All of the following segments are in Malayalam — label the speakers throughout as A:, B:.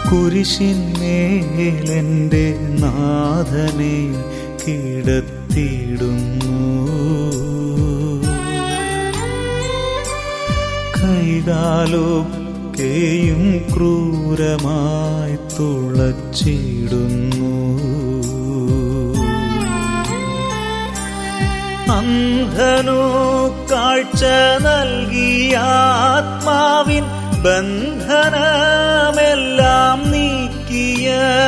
A: കുരിശിന്മേലെൻ്റെ നാഥനെ കിടത്തിയിടുന്നു കൈകാലൊക്കെയും ക്രൂരമായി തുളച്ചിടുന്നു അന്ധനു കാഴ്ച നൽകിയ ആത്മാവിൻ ബന്ധനമെല്ലാം നീക്കിയ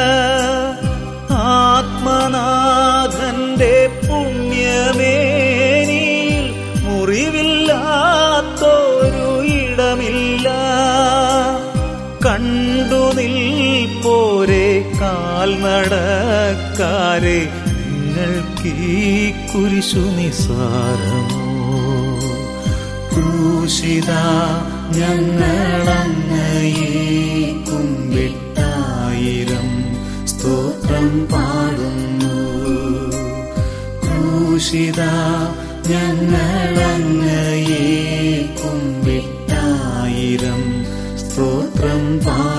A: ആത്മനാഥന്റെ പുണ്യമേനിയിൽ മുറിവില്ലാത്തൊരു ഇടമില്ല കണ്ടു നിൽപ്പോരെ കാൽനടക്കാരെ നിങ്ങൾക്കീ കുരിശു നിസാരമോ ക്രൂശിത ഞങ്ങളങ്ങയെ കുമ്പിട്ടായിരം സ്തോത്രം പാടുന്നു ക്രൂശിത ഞങ്ങളങ്ങയെ കുമ്പിട്ടായിരം സ്തോത്രം പാടുന്നു